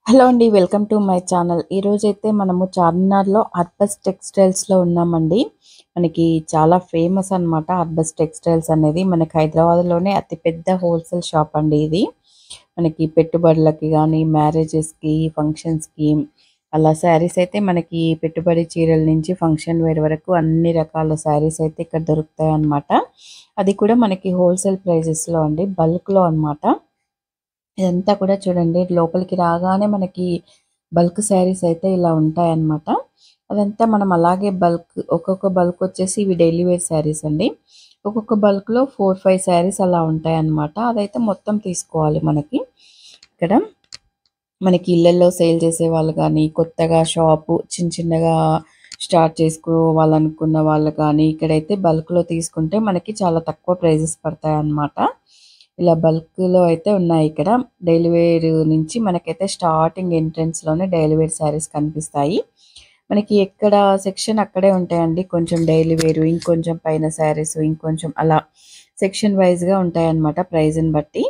Hello అండి. Welcome to my channel. ఈరోజైతే మనము చార్మినార్‌లో అర్బస్ టెక్స్‌టైల్స్‌లో ఉన్నామండి. మనకి చాలా ఫేమస్ అనమాట అర్బస్ టెక్స్‌టైల్స్ అనేది. మనకి హైదరాబాద్‌లోనే అతి పెద్ద హోల్‌సేల్ షాప్ అండి ఇది. మనకి పెట్టుబడులకి గానీ, మ్యారేజెస్‌కి, ఫంక్షన్స్‌కి అలా శారీస్ అయితే మనకి పెట్టుబడి చీరల నుంచి ఫంక్షన్ వేర్ వరకు అన్ని రకాల శారీస్ అయితే ఇక్కడ దొరుకుతాయన్నమాట. అది కూడా మనకి హోల్‌సేల్ ప్రైజెస్‌లో అండి. బల్క్‌లో అనమాట. ఇదంతా కూడా చూడండి లోపలికి రాగానే మనకి బల్క్ శారీస్ అయితే ఇలా ఉంటాయన్నమాట. అదంతా మనం అలాగే బల్క్ ఒక్కొక్క బల్క్ వచ్చేసి ఇవి డైలీ వేర్ శారీస్ అండి. ఒక్కొక్క బల్క్‌లో 4, 5 శారీస్ అలా ఉంటాయన్నమాట. అదైతే మొత్తం తీసుకోవాలి మనకి. ఇక్కడ మనకి ఇళ్లల్లో సేల్ చేసేవాళ్ళు గానీ, కొత్తగా షాపు చిన్న చిన్నగా స్టార్ట్ చేసుకోవాలనుకున్న వాళ్ళు కానీ, ఇక్కడైతే బల్క్‌లో తీసుకుంటే మనకి చాలా తక్కువ ప్రైజెస్ పడతాయన్నమాట. ఇలా బల్క్‌లో అయితే ఉన్నాయి ఇక్కడ. డైలీ వేర్ నుంచి మనకైతే స్టార్టింగ్ ఎంట్రన్స్‌లోనే డైలీ వేర్ శారీస్ కనిపిస్తాయి. మనకి ఎక్కడ సెక్షన్ అక్కడే ఉంటాయండి. కొంచెం డైలీ వేరు, ఇంకొంచెం పైన శారీస్, ఇంకొంచెం అలా సెక్షన్ వైస్‌గా ఉంటాయన్నమాట ప్రైజ్‌ని బట్టి.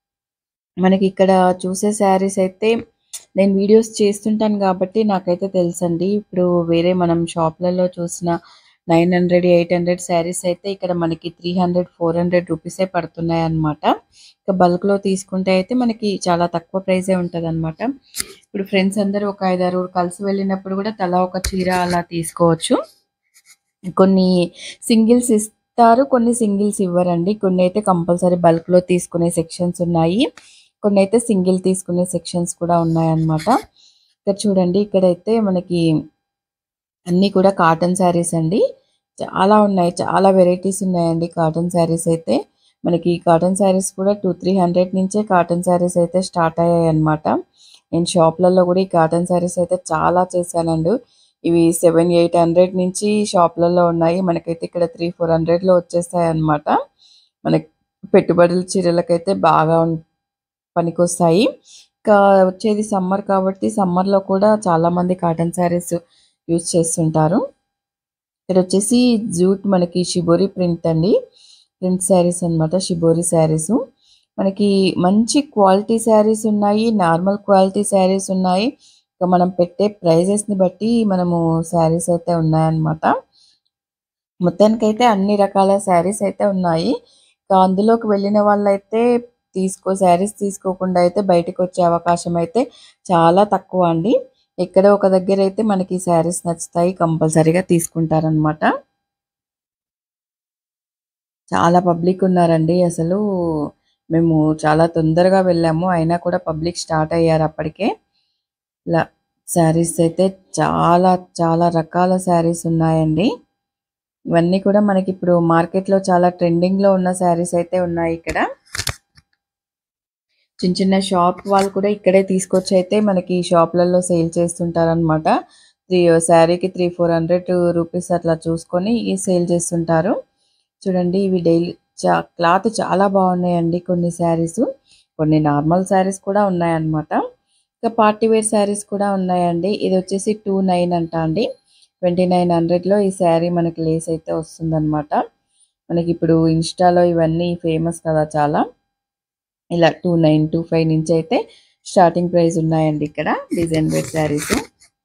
మనకి ఇక్కడ చూసే శారీస్ అయితే నేను వీడియోస్ చేస్తుంటాను కాబట్టి నాకైతే తెలుసండి. ఇప్పుడు వేరే మనం షాప్‌లలో చూసిన 900, 800 శారీస్ అయితే ఇక్కడ మనకి 300, 400 రూపీసే పడుతున్నాయన్నమాట. ఇక బల్క్‌లో తీసుకుంటే అయితే మనకి చాలా తక్కువ ప్రైజే ఉంటదన్నమాట. ఇప్పుడు ఫ్రెండ్స్ అందరూ ఒక 5, 6 కలిసి వెళ్ళినప్పుడు కూడా తలా ఒక చీర అలా తీసుకోవచ్చు. కొన్ని సింగిల్స్ ఇస్తారు. కొన్ని సింగిల్స్ ఇవ్వరండి. కొన్నైతే కంపల్సరీ బల్క్‌లో తీసుకునే సెక్షన్స్ ఉన్నాయి. కొన్నైతే సింగిల్ తీసుకునే సెక్షన్స్ కూడా ఉన్నాయన్నమాట. ఇక్కడ చూడండి ఇక్కడైతే మనకి అన్నీ కూడా కాటన్ శారీస్ అండి. చాలా ఉన్నాయి. చాలా వెరైటీస్ ఉన్నాయండి కాటన్ శారీస్ అయితే. మనకి కాటన్ శారీస్ కూడా 2, 300 నుంచే కాటన్ శారీస్ అయితే స్టార్ట్ అయ్యాయన్నమాట. నేను షాప్‌లలో కూడా ఈ కాటన్ శారీస్ అయితే చాలా చేశానండి. ఇవి 7, 800 నుంచి షాప్‌లలో ఉన్నాయి. మనకైతే ఇక్కడ 3, 400లో వచ్చేస్తాయన్నమాట. మనకి పెట్టుబడుల చీరలకైతే బాగా ఉం పనికొస్తాయి. ఇంకా వచ్చేది సమ్మర్ కాబట్టి సమ్మర్‌లో కూడా చాలామంది కాటన్ శారీస్ యూజ్ చేస్తుంటారు. ఇక్కడొచ్చేసి జూట్ మనకి షిబోరి ప్రింట్ అండి. ప్రింట్ శారీస్ అన్నమాట. షిబోరి శారీసు. మనకి మంచి క్వాలిటీ శారీస్ ఉన్నాయి. నార్మల్ క్వాలిటీ శారీస్ ఉన్నాయి. ఇక మనం పెట్టే ప్రైజెస్‌ని బట్టి మనము శారీస్ అయితే ఉన్నాయన్నమాట. మొత్తానికైతే అన్ని రకాల శారీస్ అయితే ఉన్నాయి. ఇక అందులోకి వెళ్ళిన వాళ్ళైతే తీసుకో శారీస్ తీసుకోకుండా అయితే బయటికొచ్చే అవకాశం అయితే చాలా తక్కువ అండి. ఎక్కడో ఒక దగ్గర అయితే మనకి శారీస్ నచ్చుతాయి. కంపల్సరీగా తీసుకుంటారన్నమాట. చాలా పబ్లిక్ ఉన్నారండి అసలు. మేము చాలా తొందరగా వెళ్ళాము. అయినా కూడా పబ్లిక్ స్టార్ట్ అయ్యారు అప్పటికే. ఇలా శారీస్ అయితే చాలా చాలా రకాల శారీస్ ఉన్నాయండి. ఇవన్నీ కూడా మనకిప్పుడు మార్కెట్‌లో చాలా ట్రెండింగ్‌లో ఉన్న శారీస్ అయితే ఉన్నాయి ఇక్కడ. చిన్న చిన్న షాప్ వాళ్ళు కూడా ఇక్కడే తీసుకొచ్చి అయితే మనకి షాప్‌లలో సేల్ చేస్తుంటారన్నమాట. త్రీ శారీకి 3, 400 రూపీస్ అట్లా చూసుకొని సేల్ చేస్తుంటారు. చూడండి ఇవి డైలీ చా క్లాత్ చాలా బాగున్నాయండి కొన్ని శారీసు. కొన్ని నార్మల్ శారీస్ కూడా ఉన్నాయన్నమాట. ఇక పార్టీ వేర్ శారీస్ కూడా ఉన్నాయండి. ఇదొచ్చేసి 29 అంట అండి. 2900లో ఈ శారీ మనకి లేస్ అయితే వస్తుందన్నమాట. మనకిప్పుడు ఇన్‌స్టాలో ఇవన్నీ ఫేమస్ కదా చాలా. ఇలా 29, 25 నుంచి అయితే స్టార్టింగ్ ప్రైస్ ఉన్నాయండి ఇక్కడ డిజైన్ వేర్ శారీసు.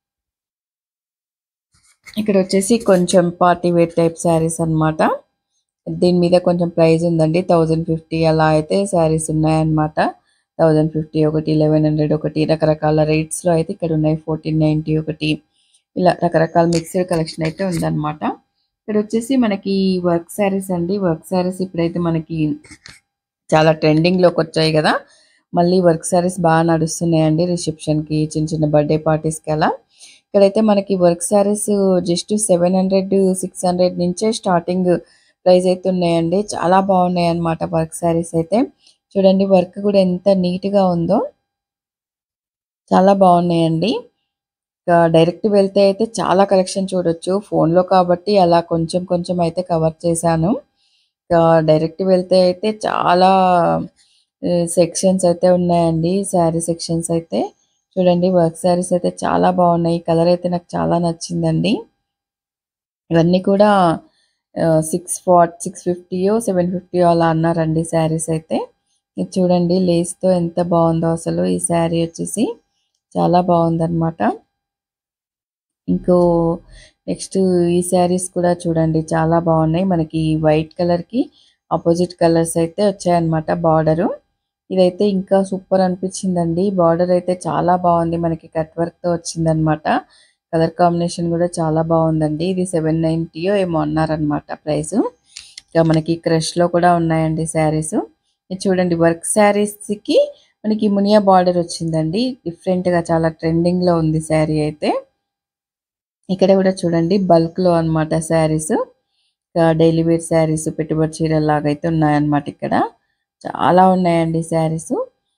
ఇక్కడొచ్చేసి కొంచెం పార్టీ వేర్ టైప్ శారీస్ అన్నమాట. దీని మీద కొంచెం ప్రైస్ ఉందండి. 1050 అలా అయితే శారీస్ ఉన్నాయన్నమాట. 1050 ఒకటి, 1100 ఒకటి రకరకాల రేట్స్‌లో అయితే ఇక్కడ ఉన్నాయి. 1490 ఒకటి ఇలా రకరకాల మిక్స్డ్ కలెక్షన్ అయితే ఉందన్నమాట. ఇక్కడొచ్చేసి మనకి వర్క్ శారీస్ అండి. వర్క్ శారీస్ ఇప్పుడైతే మనకి చాలా ట్రెండింగ్‌లోకొచ్చాయి గదా! మళ్ళీ వర్క్ శారీస్ బాగా నడుస్తున్నాయండి. రిసెప్షన్‌కి, చిన్న చిన్న బర్త్‌డే పార్టీస్‌కి అలా. ఇక్కడైతే మనకి వర్క్ శారీస్ జస్ట్ 700, 600 నుంచే స్టార్టింగ్ ప్రైస్ అయితే ఉన్నాయండి. చాలా బాగున్నాయన్నమాట వర్క్ శారీస్ అయితే. చూడండి వర్క్ కూడా ఎంత నీట్‌గా ఉందో. చాలా బాగున్నాయండి. ఇక డైరెక్ట్ వెళ్తే అయితే చాలా కలెక్షన్ చూడొచ్చు. ఫోన్‌లో కాబట్టి అలా కొంచెం కొంచెం అయితే కవర్ చేశాను. ఇక డైరెక్ట్ వెళ్తే అయితే చాలా ఆహ్, సెక్షన్స్ అయితే ఉన్నాయండి. శారీ సెక్షన్స్ అయితే. చూడండి వర్క్ శారీస్ అయితే చాలా బాగున్నాయి. ఈ కలర్ అయితే నాకు చాలా నచ్చిందండి. ఇవన్నీ కూడా ఆహ్, సిక్స్ ఫార్ 650యో, 750యో అలా అన్నారండి శారీస్ అయితే. ఇది చూడండి లేస్‌తో ఎంత బాగుందో అసలు ఈ శారీ వచ్చేసి. చాలా బాగుందన్నమాట ఇంకో నెక్స్ట్ ఈ శారీస్ కూడా చూడండి చాలా బాగున్నాయి మనకి వైట్ కలర్కి ఆపోజిట్ కలర్స్ అయితే వచ్చాయన్నమాట బార్డరు ఇదైతే ఇంకా సూపర్ అనిపించిందండి బార్డర్ అయితే చాలా బాగుంది మనకి కట్ వర్క్తో వచ్చిందనమాట కలర్ కాంబినేషన్ కూడా చాలా బాగుందండి ఇది సెవెన్ నైంటీయో ఏమో అన్నారనమాట ప్రైస్ ఇంకా మనకి క్రష్లో కూడా ఉన్నాయండి శారీస్ ఇది చూడండి వర్క్ శారీస్కి మనకి మునియా బార్డర్ వచ్చిందండి డిఫరెంట్గా చాలా ట్రెండింగ్లో ఉంది శారీ అయితే ఇక్కడ కూడా చూడండి బల్క్లో అనమాట శారీస్ డైలీ వేర్ శారీస్ పెట్టుబడి చీరల లాగా అయితే ఉన్నాయన్నమాట ఇక్కడ చాలా ఉన్నాయండి శారీస్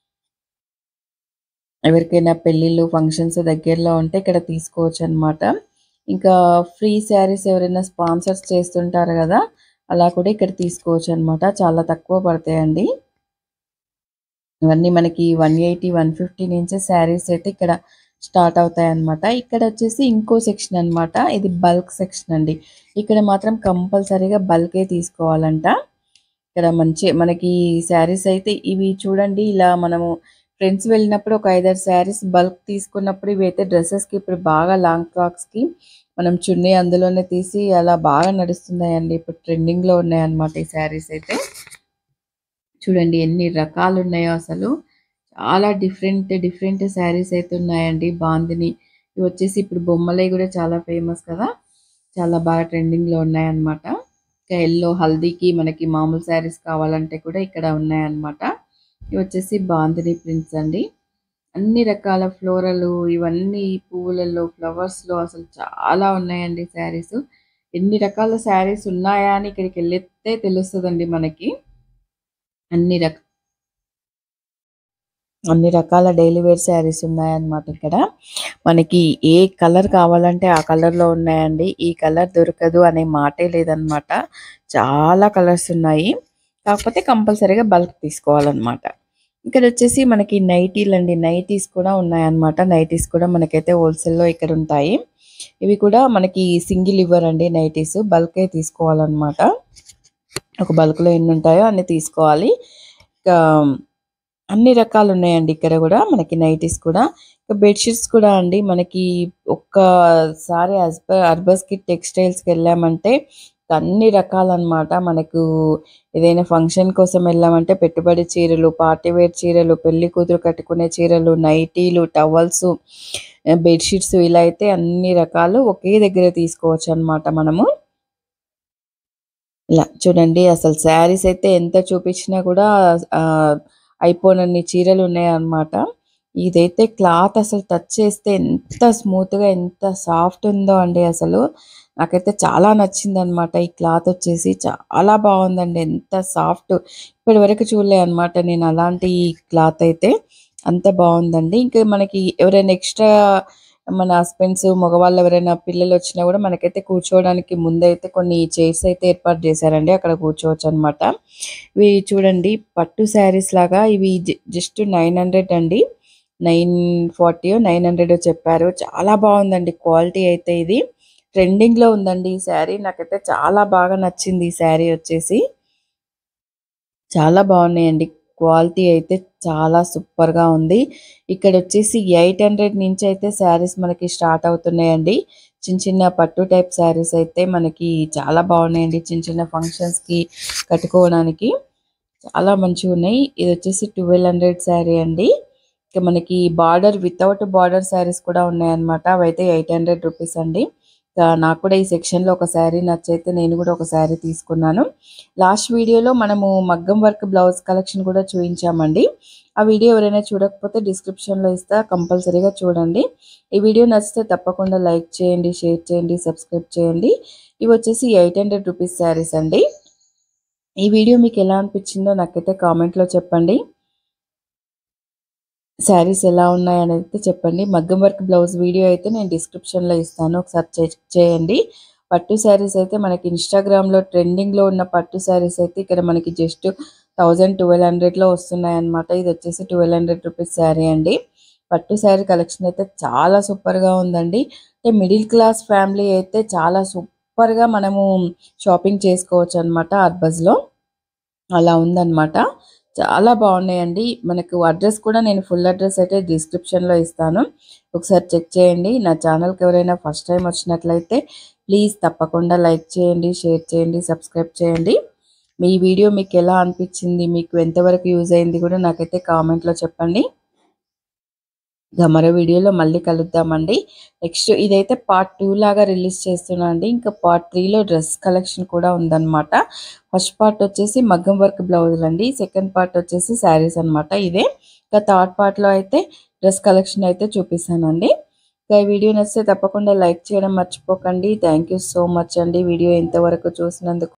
ఎవరికైనా పెళ్ళిళ్ళు ఫంక్షన్స్ దగ్గరలో ఉంటే ఇక్కడ తీసుకోవచ్చు అనమాట ఇంకా ఫ్రీ శారీస్ ఎవరైనా స్పాన్సర్స్ చేస్తుంటారు కదా అలా కూడా ఇక్కడ తీసుకోవచ్చు అనమాట చాలా తక్కువ పడతాయండి ఇవన్నీ మనకి వన్ ఎయిటీ వన్ ఫిఫ్టీ నుంచి శారీస్ అయితే ఇక్కడ స్టార్ట్ అవుతాయి అనమాట ఇక్కడ వచ్చేసి ఇంకో సెక్షన్ అన్నమాట ఇది బల్క్ సెక్షన్ అండి ఇక్కడ మాత్రం కంపల్సరీగా బల్కే తీసుకోవాలంట ఇక్కడ మంచి మనకి శారీస్ అయితే ఇవి చూడండి ఇలా మనము ఫ్రెండ్స్ వెళ్ళినప్పుడు ఒక ఐదారు శారీస్ బల్క్ తీసుకున్నప్పుడు ఇవి అయితే డ్రెస్సెస్కి ఇప్పుడు బాగా లాంగ్ ఫ్రాక్స్కి మనం చున్నీ అందులోనే తీసి అలా బాగా నడుస్తున్నాయండి ఇప్పుడు ట్రెండింగ్లో ఉన్నాయన్నమాట ఈ శారీస్ అయితే చూడండి ఎన్ని రకాలు ఉన్నాయో అసలు చాలా డిఫరెంట్ డిఫరెంట్ శారీస్ అయితే ఉన్నాయండి బాందిని ఇవి వచ్చేసి ఇప్పుడు బొమ్మలే కూడా చాలా ఫేమస్ కదా చాలా బాగా ట్రెండింగ్లో ఉన్నాయన్నమాట ఇంకా ఎల్లో హల్దీకి మనకి మామూలు శారీస్ కావాలంటే కూడా ఇక్కడ ఉన్నాయన్నమాట ఇవి వచ్చేసి బాందిని ప్రింట్స్ అండి అన్ని రకాల ఫ్లోరలు ఇవన్నీ పువ్వులలో ఫ్లవర్స్లో అసలు చాలా ఉన్నాయండి శారీస్ ఎన్ని రకాల శారీస్ ఉన్నాయా అని ఇక్కడికి వెళ్ళితే తెలుస్తుందండి మనకి అన్ని రక అన్ని రకాల డైలీ వేర్ శారీస్ ఉన్నాయన్నమాట ఇక్కడ మనకి ఏ కలర్ కావాలంటే ఆ కలర్లో ఉన్నాయండి ఈ కలర్ దొరకదు అనే మాటే లేదనమాట చాలా కలర్స్ ఉన్నాయి కాకపోతే కంపల్సరీగా బల్క్ తీసుకోవాలన్నమాట ఇక్కడ వచ్చేసి మనకి నైటీలు అండి నైటీస్ కూడా ఉన్నాయన్నమాట నైటీస్ కూడా మనకైతే హోల్సేల్లో ఇక్కడ ఉంటాయి ఇవి కూడా మనకి సింగిల్ ఇవ్వర్ అండి నైటీస్ బల్కే తీసుకోవాలన్నమాట ఒక బల్క్లో ఎన్ని ఉంటాయో అన్ని తీసుకోవాలి ఇంకా అన్ని రకాలు ఉన్నాయండి ఇక్కడ కూడా మనకి నైటీస్ కూడా ఇంకా బెడ్షీట్స్ కూడా అండి మనకి ఒక్కసారి అర్బ అర్బస్కి టెక్స్టైల్స్కి వెళ్ళామంటే అన్ని రకాలన్నమాట మనకు ఏదైనా ఫంక్షన్ కోసం వెళ్ళామంటే పెట్టుబడి చీరలు పార్టీ వేర్ చీరలు పెళ్లి కూతురు కట్టుకునే చీరలు నైటీలు టవల్స్ బెడ్షీట్స్ ఇలా అయితే అన్ని రకాలు ఒకే దగ్గర తీసుకోవచ్చు అన్నమాట మనము ఇలా చూడండి అసలు శారీస్ అయితే ఎంత చూపించినా కూడా ఆ, అయిపోనన్ని చీరలు ఉన్నాయన్నమాట ఇదైతే క్లాత్ అసలు టచ్ చేస్తే ఎంత స్మూత్ గా ఎంత సాఫ్ట్ ఉందో అండి అసలు నాకైతే చాలా నచ్చింది అనమాట ఈ క్లాత్ వచ్చేసి చాలా బాగుందండి ఎంత సాఫ్ట్ ఇప్పటి వరకు చూడలే అనమాట నేను అలాంటి క్లాత్ అయితే అంత బాగుందండి ఇంకా మనకి ఎవరైనా ఎక్స్ట్రా మన హస్బెండ్స్ మగవాళ్ళు ఎవరైనా పిల్లలు వచ్చినా కూడా మనకైతే కూర్చోవడానికి ముందైతే కొన్ని చైర్స్ అయితే ఏర్పాటు చేశారండి అక్కడ కూర్చోవచ్చు అనమాట ఇవి చూడండి పట్టు శారీస్ లాగా ఇవి జస్ట్ నైన్ హండ్రెడ్ అండి నైన్ ఫార్టీ నైన్ హండ్రెడ్ చెప్పారు చాలా బాగుందండి క్వాలిటీ అయితే ఇది ట్రెండింగ్ లో ఉందండి ఈ శారీ నాకైతే చాలా బాగా నచ్చింది ఈ శారీ వచ్చేసి చాలా బాగున్నాయండి క్వాలిటీ అయితే చాలా సూపర్ గా ఉంది ఇక్కడ వచ్చేసి ఎయిట్ హండ్రెడ్ నుంచి అయితే శారీస్ మనకి స్టార్ట్ అవుతున్నాయండి చిన్న చిన్న పట్టు టైప్ శారీస్ అయితే మనకి చాలా బాగున్నాయండి చిన్న చిన్న ఫంక్షన్స్ కి కట్టుకోవడానికి చాలా మంచిగా ఉన్నాయి ఇది వచ్చేసి ట్వెల్వ్ హండ్రెడ్ శారీ అండి ఇక మనకి బార్డర్ వితౌట్ బార్డర్ శారీస్ కూడా ఉన్నాయన్నమాట అవైతే ఎయిట్ హండ్రెడ్ రూపీస్ అండి ఇక నాకు కూడా ఈ సెక్షన్ లో ఒక శారీ నచ్చైతే నేను కూడా ఒక శారీ తీసుకున్నాను లాస్ట్ వీడియోలో మనము మగ్గం వర్క్ బ్లౌజ్ కలెక్షన్ కూడా చూపించామండి ఆ వీడియో ఎవరైనా చూడకపోతే డిస్క్రిప్షన్ లో ఇస్తా కంపల్సరీగా చూడండి ఈ వీడియో నచ్చితే తప్పకుండా లైక్ చేయండి షేర్ చేయండి సబ్స్క్రైబ్ చేయండి ఇవి వచ్చేసి ఎయిట్ హండ్రెడ్ రూపీస్ శారీస్ అండి ఈ వీడియో మీకు ఎలా అనిపించిందో నాకైతే కామెంట్ లో చెప్పండి శారీస్ ఎలా ఉన్నాయి అనేది అయితే చెప్పండి మగ్గం వర్క్ బ్లౌజ్ వీడియో అయితే నేను description లో ఇస్తాను ఒకసారి చెక్ చేయండి పట్టు శారీస్ అయితే మనకి ఇన్స్టాగ్రామ్ లో ట్రెండింగ్ లో ఉన్న పట్టు శారీస్ అయితే ఇక్కడ మనకి జస్ట్ థౌజండ్ ట్వెల్వ్ హండ్రెడ్ లో వస్తున్నాయి అన్నమాట ఇది వచ్చేసి ట్వెల్వ్ హండ్రెడ్ రూపీస్ శారీ అండి పట్టు శారీ కలెక్షన్ అయితే చాలా సూపర్ గా ఉందండి అంటే మిడిల్ క్లాస్ ఫ్యామిలీ అయితే చాలా సూపర్ గా మనము షాపింగ్ చేసుకోవచ్చు అనమాట అర్బజ్ లో అలా ఉందన్నమాట చాలా బాగున్నాయండి మనకు అడ్రస్ కూడా నేను ఫుల్ అడ్రస్ అయితే డిస్క్రిప్షన్లో ఇస్తాను ఒకసారి చెక్ చేయండి నా ఛానల్కి ఎవరైనా ఫస్ట్ టైం వచ్చినట్లయితే ప్లీజ్ తప్పకుండా లైక్ చేయండి షేర్ చేయండి సబ్స్క్రైబ్ చేయండి మీ వీడియో మీకు ఎలా అనిపించింది మీకు ఎంతవరకు యూజ్ అయింది కూడా నాకైతే కామెంట్లో చెప్పండి ఇక మరో వీడియోలో మళ్ళీ కలుద్దామండి నెక్స్ట్ ఇదైతే పార్ట్ టూ లాగా రిలీజ్ చేస్తున్నా అండి ఇంకా పార్ట్ త్రీలో డ్రెస్ కలెక్షన్ కూడా ఉందన్నమాట ఫస్ట్ పార్ట్ వచ్చేసి మగ్గం వర్క్ బ్లౌజులు అండి సెకండ్ పార్ట్ వచ్చేసి శారీస్ అన్నమాట ఇదే ఇంకా థర్డ్ పార్ట్లో అయితే డ్రెస్ కలెక్షన్ అయితే చూపిస్తానండి ఇంకా ఈ వీడియో నచ్చితే తప్పకుండా లైక్ చేయడం మర్చిపోకండి థ్యాంక్ యూ సో మచ్ అండి వీడియో ఇంతవరకు చూసినందుకు